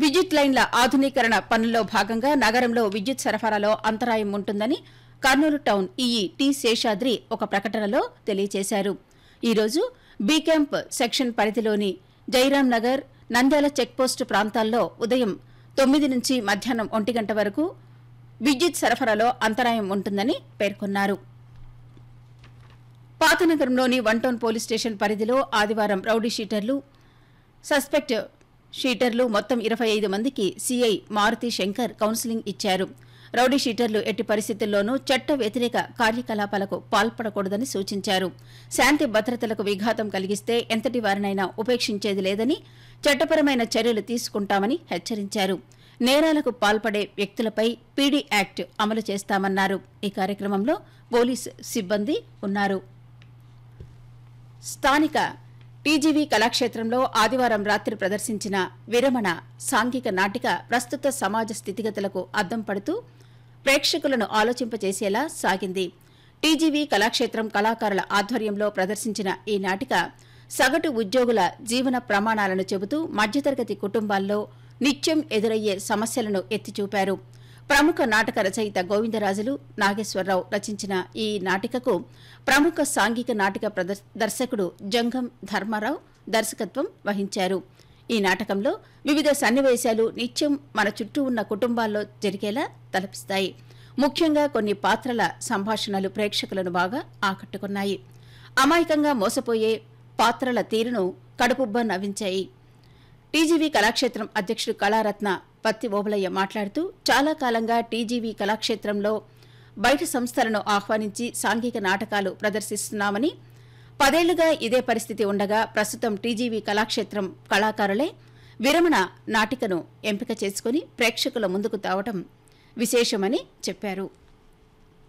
విద్యుత్ లైన్ల ఆధునీకరణ పనుల్లో భాగంగా నగరంలో విద్యుత్ సరఫరాలో అంతరాయం ఉంటుందని Kurnool town EE T Seshadri ఒక ప్రకటనలో తెలియజేశారు ఈరోజు బీ క్యాంప్ సెక్షన్ పరిధిలోని జైరాం నగర్ నంద్యాల చెక్పోస్టు ప్రాంతాల్లో ఉదయం తొమ్మిది నుంచి మధ్యాహ్నం ఒంటి గంట వరకు విద్యుత్ సరఫరాలో అంతరాయం ఉంటుందని పేర్కొన్నారు పాతనగరంలోని వన్ టౌన్ పోలీస్ స్టేషన్ పరిధిలో ఆదివారం రౌడీ షీటర్లు సస్పెక్ట్ షీటర్లు మొత్తం ఇరవై ఐదు మందికి సీఐ మారుతి శంకర్ కౌన్సిలింగ్ ఇచ్చారు రౌడీ షీటర్లు ఎట్టి పరిస్థితుల్లోనూ చట్ట వ్యతిరేక కార్యకలాపాలకు పాల్పడకూడదని సూచించారు శాంతి భద్రతలకు విఘాతం కలిగిస్తే ఎంతటి వారినైనా ఉపేక్షించేది లేదని చట్టపరమైన చర్యలు తీసుకుంటామని హెచ్చరించారు నేరాలకు పాల్పడే వ్యక్తులపై పీడీ యాక్ట్ అమలు చేస్తామన్నారు ఈ కార్యక్రమంలో పోలీసు సిబ్బంది ఉన్నారు స్థానిక టీజీవీ కళాక్షేత్రంలో ఆదివారం రాత్రి ప్రదర్శించిన విరమణ సాంఘిక నాటిక ప్రస్తుత సమాజ స్థితిగతులకు అద్దం పడుతూ ప్రేక్షకులను ఆలోచింపచేసేలా సాగింది టీజీవీ కళాక్షేత్రం కళాకారుల ఆధ్వర్యంలో ప్రదర్శించిన ఈ నాటిక సగటు ఉద్యోగుల జీవన ప్రమాణాలను చెబుతూ మధ్యతరగతి కుటుంబాల్లో నిత్యం ఎదురయ్యే సమస్యలను ఎత్తిచూపారు ప్రముఖ నాటక రచయిత గోవిందరాజులు నాగేశ్వరరావు రచించిన ఈ నాటికకు ప్రముఖ సాంఘిక నాటక ప్రదర్- దర్శకుడు జంగం ధర్మారావు దర్శకత్వం వహించారు ఈ నాటకంలో వివిధ సన్నివేశాలు నిత్యం మన చుట్టూ ఉన్న కుటుంబాల్లో జరిగేలా తలపిస్తాయి ముఖ్యంగా కొన్ని పాత్రల సంభాషణలు ప్రేక్షకులను బాగా ఆకట్టుకున్నాయి అమాయకంగా మోసపోయే పాత్రల తీరును కడుపుబ్బ నవ్వించాయి టీజీవీ కళాక్షేత్రం అధ్యక్షుడు కళారత్న పత్తి ఓబలయ్య మాట్లాడుతూ చాలా కాలంగా టీజీవీ కళాక్షేత్రంలో బయట సంస్థలను ఆహ్వానించి సాంఘిక నాటకాలు ప్రదర్శిస్తున్నామని పదేళ్లుగా ఇదే పరిస్థితి ఉండగా ప్రస్తుతం టీజీవీ కళాక్షేత్రం కళాకారులే విరమణ నాటికను ఎంపిక చేసుకుని ప్రేక్షకుల ముందుకు తేవటం విశేషమని చెప్పారు